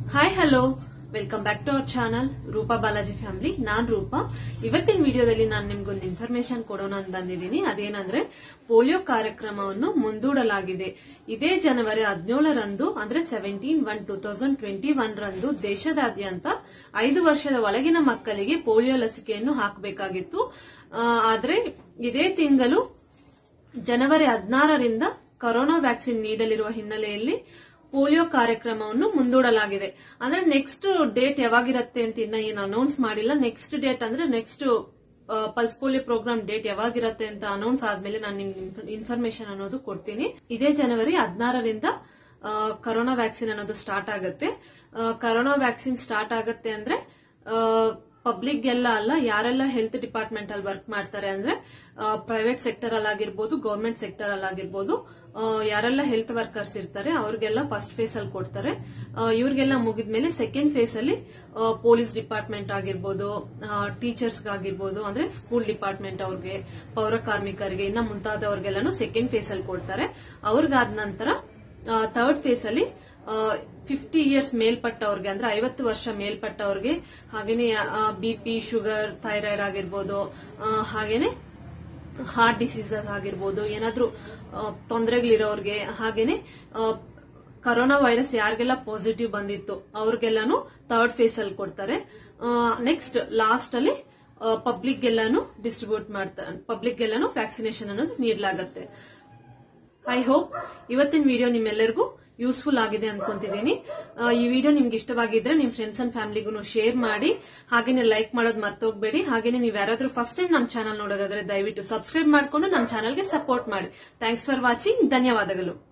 hi hello welcome back to our channel Roopa Balaji family ನಾನ್ ರೂಪಾ ಇವತ್ತಿನ ವಿಡಿಯೋದಲ್ಲಿ ನಾನು ನಿಮ್ಗೊಂದು ಇನ್ಫಾರ್ಮೇಶನ್ ಕೊಡೋಣ ಅಂತ ಬಂದಿದ್ದೀನಿ ಅದೇನಂದ್ರೆ ಪೋಲಿಯೋ ಕಾರ್ಯಕ್ರಮವನ್ನು ಮುಂದೂಡಲಾಗಿದೆ ಇದೇ ಜನವರಿ ಹದಿನೇಳರಂದು ಅಂದ್ರೆ seventeen one two thousand twenty one ರಂದು ದೇಶದಾದ್ಯಂತ ಐದು ವರ್ಷದ ಒಳಗಿನ ಮಕ್ಕಳಿಗೆ ಪೋಲಿಯೋ ಲಸಿಕೆಯನ್ನು ಹಾಕಬೇಕಾಗಿತ್ತು ಆದ್ರೆ ಇದೇ ತಿಂಗಳು ಜನವರಿ ಹದಿನಾರರಿಂದ ಕೊರೋನಾ ವ್ಯಾಕ್ಸಿನ್ ನೀಡಲಿರುವ ಹಿನ್ನೆಲೆಯಲ್ಲಿ ಪೋಲಿಯೋ ಕಾರ್ಯಕ್ರಮವನ್ನು ಮುಂದೂಡಲಾಗಿದೆ ಅಂದ್ರೆ ನೆಕ್ಸ್ಟ್ ಡೇಟ್ ಯಾವಾಗಿರತ್ತೆ ಅಂತ ಇನ್ನ ಏನು ಅನೌನ್ಸ್ ಮಾಡಿಲ್ಲ ನೆಕ್ಸ್ಟ್ ಡೇಟ್ ಅಂದ್ರೆ next pulse polio program date ಯಾವಾಗಿರತ್ತೆ ಅಂತ ಅನೌನ್ಸ್ ಆದ್ಮೇಲೆ ನಾನು ನಿಮ್ಗೆ ಇನ್ಫಾರ್ಮೇಶನ್ ಅನ್ನೋದು ಕೊಡ್ತೀನಿ ಇದೇ ಜನವರಿ ಹದಿನಾರರಿಂದ ಕರೋನಾ ವ್ಯಾಕ್ಸಿನ್ ಅನ್ನೋದು ಸ್ಟಾರ್ಟ್ ಆಗುತ್ತೆ ಕರೋನಾ ವ್ಯಾಕ್ಸಿನ್ ಸ್ಟಾರ್ಟ್ ಆಗುತ್ತೆ ಅಂದ್ರೆ ಪಬ್ಲಿಕ್ ಎಲ್ಲ ಅಲ್ಲ ಯಾರೆಲ್ಲ ಹೆಲ್ತ್ ಡಿಪಾರ್ಟ್ಮೆಂಟ್ ಅಲ್ಲಿ ವರ್ಕ್ ಮಾಡ್ತಾರೆ ಅಂದ್ರೆ ಪ್ರೈವೇಟ್ ಸೆಕ್ಟರ್ ಅಲ್ಲಿ ಆಗಿರ್ಬೋದು ಗವರ್ಮೆಂಟ್ ಸೆಕ್ಟರ್ ಅಲ್ಲಿ ಆಗಿರ್ಬೋದು ಯಾರೆಲ್ಲ ಹೆಲ್ತ್ ವರ್ಕರ್ಸ್ ಇರ್ತಾರೆ ಅವ್ರಿಗೆಲ್ಲ ಫಸ್ಟ್ ಫೇಸ್ ಅಲ್ಲಿ ಕೊಡ್ತಾರೆ ಇವ್ರಿಗೆಲ್ಲ ಮುಗಿದ್ಮೇಲೆ ಸೆಕೆಂಡ್ ಫೇಸ್ ಅಲ್ಲಿ ಪೊಲೀಸ್ ಡಿಪಾರ್ಟ್ಮೆಂಟ್ ಆಗಿರ್ಬೋದು ಟೀಚರ್ಸ್ ಆಗಿರ್ಬೋದು ಅಂದ್ರೆ ಸ್ಕೂಲ್ ಡಿಪಾರ್ಟ್ಮೆಂಟ್ ಅವ್ರಿಗೆ ಪೌರ ಕಾರ್ಮಿಕರಿಗೆ ಇನ್ನ ಮುಂತಾದವ್ರಿಗೆಲ್ಲಾನು ಸೆಕೆಂಡ್ ಫೇಸ್ ಅಲ್ಲಿ ಕೊಡ್ತಾರೆ ಅವ್ರಿಗಾದ ನಂತರ ಥರ್ಡ್ ಫೇಸ್ ಅಲ್ಲಿ ಫಿಫ್ಟಿ ಇಯರ್ಸ್ ಮೇಲ್ಪಟ್ಟವ್ರಿಗೆ ಅಂದ್ರೆ ಐವತ್ತು ವರ್ಷ ಮೇಲ್ಪಟ್ಟವ್ರಿಗೆ ಹಾಗೇನೆ ಬಿಪಿ ಶುಗರ್ ಥೈರಾಯ್ಡ್ ಆಗಿರ್ಬೋದು ಹಾಗೇನೆ ಹಾರ್ಟ್ ಡಿಸೀಸಸ್ ಆಗಿರ್ಬೋದು ಏನಾದ್ರೂ ತೊಂದರೆಗಳಿರೋರ್ಗೆ ಹಾಗೇನೆ ಕರೋನಾ ವೈರಸ್ ಯಾರಿಗೆಲ್ಲ ಪಾಸಿಟಿವ್ ಬಂದಿತ್ತು ಅವ್ರಿಗೆಲ್ಲಾನು ಥರ್ಡ್ ಫೇಸ್ ಅಲ್ಲಿ ಕೊಡ್ತಾರೆ ನೆಕ್ಸ್ಟ್ ಲಾಸ್ಟ್ ಅಲ್ಲಿ ಪಬ್ಲಿಕ್ ಎಲ್ಲಾನು ಡಿಸ್ಟ್ರಿಬ್ಯೂಟ್ ಮಾಡ್ತಾರೆ ಪಬ್ಲಿಕ್ ಎಲ್ಲಾನು ವ್ಯಾಕ್ಸಿನೇಷನ್ ಅನ್ನೋದು ನೀಡಲಾಗತ್ತೆ ಐ ಹೋಪ್ ಇವತ್ತಿನ ವಿಡಿಯೋ ನಿಮ್ಮೆಲ್ಲರಿಗೂ ಯೂಸ್ಫುಲ್ ಆಗಿದೆ ಅನ್ಕೊಂತಿದ್ದೀನಿ ಈ ವಿಡಿಯೋ ನಿಮ್ಗೆ ಇಷ್ಟವಾಗಿದ್ರೆ ನಿಮ್ ಫ್ರೆಂಡ್ಸ್ ಅಂಡ್ ಫ್ಯಾಮಿಲಿಗೂ ಶೇರ್ ಮಾಡಿ ಹಾಗೇನೆ ಲೈಕ್ ಮಾಡೋದು ಮರ್ತೋಗ್ಬೇಡಿ ಹಾಗೇನೆ ನೀವು ಯಾರಾದ್ರೂ ಫಸ್ಟ್ ಟೈಮ್ ನಮ್ಮ ಚಾನಲ್ ನೋಡೋದಾದ್ರೆ ದಯವಿಟ್ಟು ಸಬ್ಸ್ಕ್ರೈಬ್ ಮಾಡ್ಕೊಂಡು ನಮ್ಮ ಚಾನಲ್ಗೆ ಸಪೋರ್ಟ್ ಮಾಡಿ ಥ್ಯಾಂಕ್ಸ್ ಫಾರ್ ವಾಚಿಂಗ್ ಧನ್ಯವಾದಗಳು